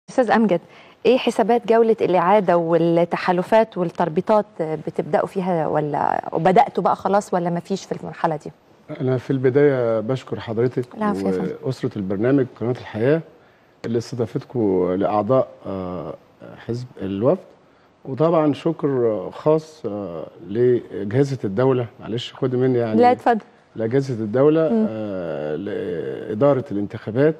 استاذ امجد ايه حسابات جوله الاعاده والتحالفات والتربيطات بتبداوا فيها ولا وبداتوا بقى خلاص ولا ما فيش في المرحله دي أنا في البداية بشكر حضرتك العفو يا فندم. وأسرة البرنامج قناة الحياة اللي استضافتكم لأعضاء آه، حزب الوفد وطبعا شكر خاص آه، لأجهزة الدولة معلش خدي مني يعني لا اتفضل لأجهزة الدولة آه، لإدارة الانتخابات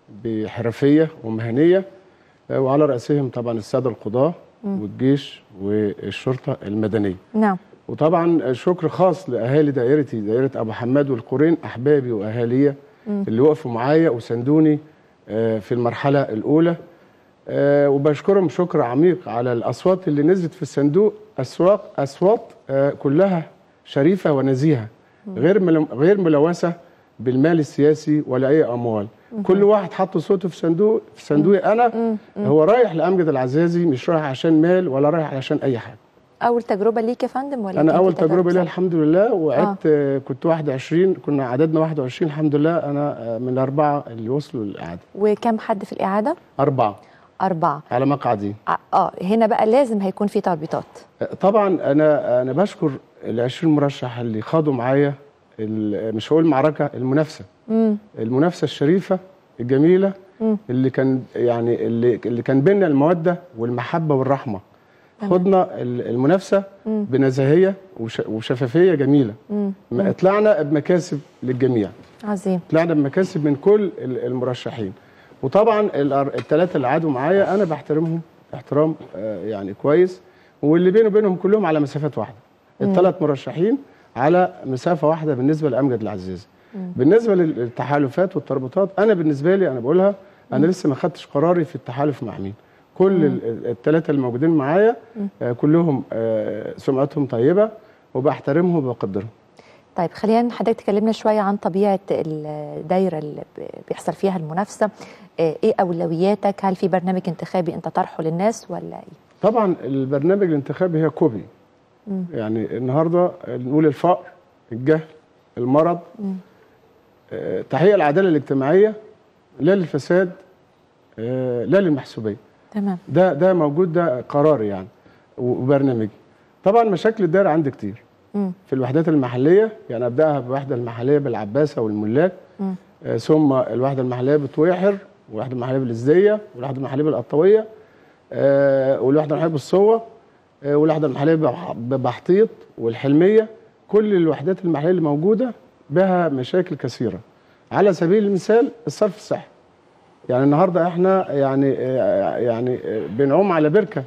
بحرفية ومهنية آه، وعلى رأسهم طبعا السادة القضاة والجيش والشرطة المدنية نعم وطبعا شكر خاص لاهالي دائرتي دائره ابو حماد والقرين احبابي واهاليه اللي وقفوا معايا وساندوني آه، في المرحله الاولى آه، وبشكرهم شكر عميق على الاصوات اللي نزلت في الصندوق اصوات اصوات آه، كلها شريفه ونزيهه غير مل- غير ملوثه بالمال السياسي ولا اي اموال كل واحد حط صوته في صندوق في صندوقي انا هو رايح لامجد العزازي مش رايح عشان مال ولا رايح علشان اي حاجه اول تجربه ليك يا فندم ولا انا كان في اول تجربه ليا سابقة؟ الحمد لله وعدت آه. كنت 21 كنا عددنا 21 الحمد لله انا آه، من الاربعه اللي وصلوا للاعاده وكم حد في الاعاده اربعه اربعه على مقعدي ع- اه هنا بقى لازم هيكون في تربيطات آه، طبعا انا انا بشكر ال 20 مرشح اللي خاضوا معايا ال- مش هقول معركه المنافسه امم المنافسه الشريفه الجميله مم. اللي كان يعني اللي اللي كان بيننا الموده والمحبه والرحمه تمام. خضنا ال- المنافسه مم. بنزاهيه وش- وشفافيه جميله امم ما- طلعنا بمكاسب للجميع عظيم طلعنا بمكاسب من كل ال- المرشحين وطبعا الثلاثه اللي قعدوا معايا انا بحترمهم احترام آه، يعني كويس واللي بيني وبينهم كلهم على مسافات واحده الثلاث مرشحين على مسافه واحده بالنسبه لامجد العزيزي بالنسبه لل- للتحالفات والتربطات انا بالنسبه لي انا بقولها انا لسه ما خدتش قراري في التحالف مع مين كل الثلاثه الموجودين معايا آه، كلهم آه، سمعتهم طيبه وبحترمهم وبقدرهم طيب خلينا حضرتك تكلمنا شويه عن طبيعه الدايره اللي ب- بيحصل فيها المنافسه آه، ايه اولوياتك هل في برنامج انتخابي انت طرحه للناس ولا ايه طبعا البرنامج الانتخابي هي كوبي مم. يعني النهارده نقول الفقر الجهل المرض مم. آه، تحقيق العداله الاجتماعيه لا للفساد آه، لا للمحسوبيه تمام ده ده موجود ده قراري يعني وبرنامجي طبعا مشاكل الدائره عندي كتير مم. في الوحدات المحليه يعني ابداها بالوحده المحليه بالعباسه والملاك مم. آه، ثم الوحده المحليه بطويحر والوحده المحليه بالازديه والوحده المحليه بالقطويه آه، والوحده المحليه بالصوه آه، والوحده المحليه ببح- ببحطيط والحلميه كل الوحدات المحليه اللي موجوده بها مشاكل كثيره على سبيل المثال الصرف الصحي يعني النهارده احنا يعني آه، يعني آه، بنعوم على بركه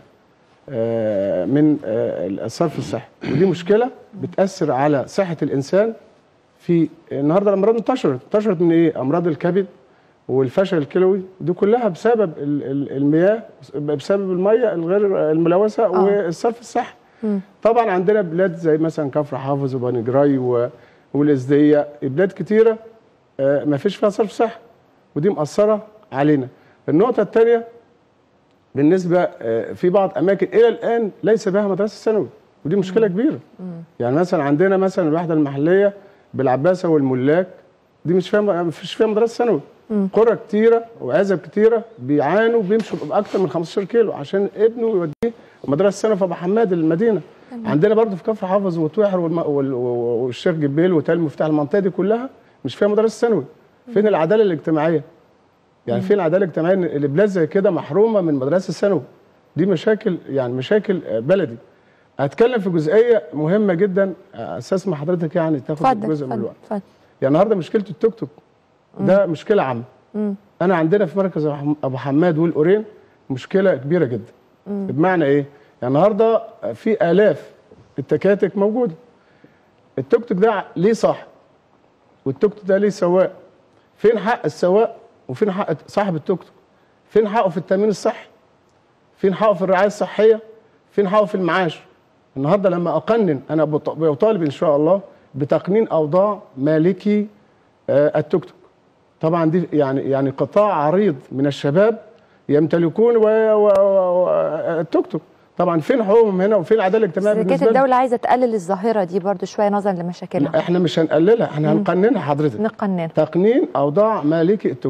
آه، من آه، الصرف الصحي ودي مشكله بتاثر على صحه الانسان في النهارده الامراض انتشرت انتشرت من ايه امراض الكبد والفشل الكلوي دي كلها بسبب ال- ال- المياه بسبب الميه الغير الملوثه آه. والصرف الصحي مم. طبعا عندنا بلاد زي مثلا كفر حافظ وبني جراي و- والازديه بلاد كتيره ما فيش فيها صرف صحي ودي مأثره علينا النقطه الثانيه بالنسبه آه، في بعض اماكن الى الان ليس بها مدرسه ثانوي ودي مشكله كبيره يعني مثلا عندنا مثلا الوحده المحليه بالعباسه والملاك دي مش فيها ما فيش فيها مدرسه ثانوي قرى كتيره وعزب كتيره بيعانوا بيمشوا باكثر من 15 كيلو عشان ابنه يوديه مدرسه ثانوي في ابو حماد المدينه عندنا برضو في كفر حافظ وطويحر والم... وال... والشيخ جبيل وتل مفتاح المنطقه دي كلها مش فيها مدرسه ثانوي فين العداله الاجتماعيه يعني فين العداله الاجتماعيه ان البلاد زي كده محرومه من مدرسه ثانوي دي مشاكل يعني مشاكل آه، بلدي هتكلم في جزئيه مهمه جدا آه، استسمح حضرتك يعني تاخد اتفضل جزء من اتفضل الوقت اتفضل يعني النهارده مشكله التوك توك ده مشكله عامه مم. انا عندنا في مركز أبو حم- ابو حماد والقرين مشكله كبيره جدا بمعنى ايه يعني النهارده في الاف التكاتك موجوده التوك توك ده ليه صاحب والتوك توك ده ليه سواق فين حق السواق وفين حق صاحب التوك توك فين حقه في التامين الصحي فين حقه في الرعايه الصحيه فين حقه في المعاش النهارده لما اقنن انا بط- بطالب ان شاء الله بتقنين اوضاع مالكي آه، التوك توك طبعا دي يعني يعني قطاع عريض من الشباب يمتلكون و- و- و- التوك توك طبعا فين حقوقهم هنا وفين العداله الاجتماعيه بس كانت بالنسبه لهم؟ الدوله عايزه تقلل الظاهره دي برضو شويه نظرا لمشاكلها لا، احنا مش هنقللها احنا هنقننها حضرتك نقنن تقنين اوضاع مالكي التوك توك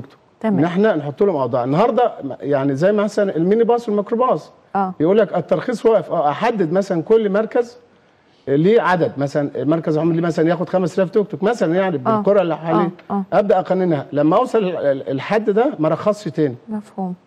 تمام. ان احنا نحط لهم اوضاع النهارده يعني زي مثلا الميني باص والميكروباص اه يقول لك الترخيص واقف اه احدد مثلا كل مركز ليه عدد مثلا مركز عمري مثلا ياخد 5000 توك توك مثلا يعني بالقرى اللي حواليه آه، آه. ابدا اقننها لما اوصل ال- ال- الحد ده ما رخصش تاني مفهوم